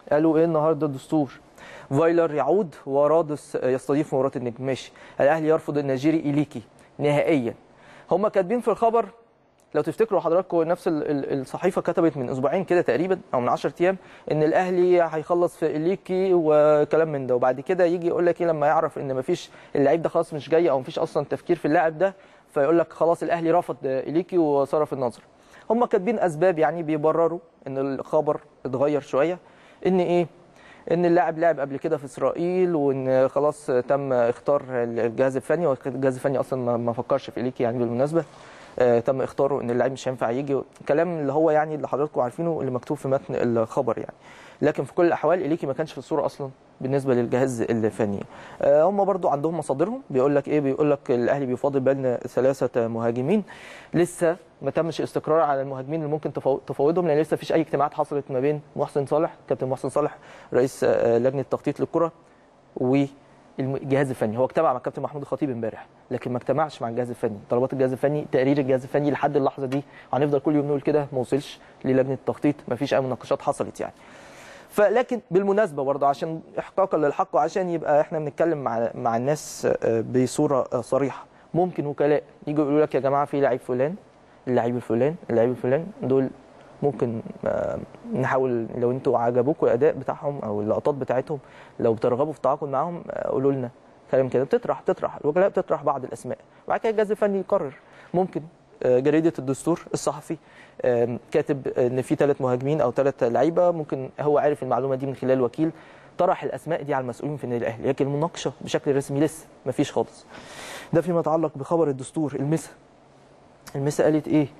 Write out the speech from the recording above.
قالوا ايه النهارده الدستور فايلر يعود ورادس يستضيف مباراه النجم ماشي الاهلي يرفض النيجيري اليكي نهائيا هم كاتبين في الخبر لو تفتكروا حضراتكم نفس ال- ال- الصحيفه كتبت من اسبوعين كده تقريبا او من 10 ايام ان الاهلي هيخلص في اليكي وكلام من ده وبعد كده يجي يقول لك ايه لما يعرف ان مفيش اللعيب ده خلاص مش جاي او مفيش اصلا تفكير في اللاعب ده فيقول لك خلاص الاهلي رفض اليكي وصرف النظر هم كاتبين اسباب يعني بيبرروا ان الخبر اتغير شويه ان ايه ان اللاعب لعب قبل كده في اسرائيل وان خلاص تم اختار الجهاز الفني والجهاز الفني اصلا ما- ما فكرش في اليكي يعني بالمناسبه آه، تم اختاره ان اللاعب مش هينفع يجي كلام اللي هو يعني اللي حضراتكم عارفينه اللي مكتوب في متن الخبر يعني لكن في كل الاحوال اليكي ما كانش في الصوره اصلا بالنسبه للجهاز الفني آه، هم برضو عندهم مصادرهم بيقول لك ايه بيقول لك الاهلي بيفاضل بين ثلاثه مهاجمين لسه ما تمش استقرار على المهاجمين اللي ممكن تفاو- تفاوضهم لان لسه فيش اي اجتماعات حصلت ما بين محسن صالح كابتن محسن صالح رئيس آه، لجنه تخطيط للكره والجهاز الفني هو اجتمع مع الكابتن محمود الخطيب امبارح لكن ما اجتمعش مع الجهاز الفني طلبات الجهاز الفني تقرير الجهاز الفني لحد اللحظه دي هنفضل كل يوم نقول كده ما وصلش للجنه التخطيط ما فيش اي مناقشات حصلت يعني فلكن بالمناسبه برضه عشان احقاقا للحق وعشان يبقى احنا بنتكلم مع مع الناس آه، بصوره آه، صريحه ممكن وكلاء يجوا يقولوا لك يا جماعه في لعيب فلان اللعيب الفلان اللعيب الفلان دول ممكن آه، نحاول لو انتوا عجبوكم الاداء بتاعهم او اللقطات بتاعتهم لو بترغبوا في التعاقد معاهم آه، قولوا لنا كلام كده بتطرح بتطرح الوكلاء بتطرح بعض الاسماء وبعد كده الجهاز الفني يقرر ممكن آه، جريده الدستور الصحفي آم، كاتب ان في ثلاث مهاجمين او ثلاث لعيبه ممكن هو عارف المعلومه دي من خلال وكيل طرح الاسماء دي على المسؤولين في النادي الاهلي لكن المناقشه بشكل رسمي لسه مفيش خالص ده فيما يتعلق بخبر الدستور المسا المسا قالت ايه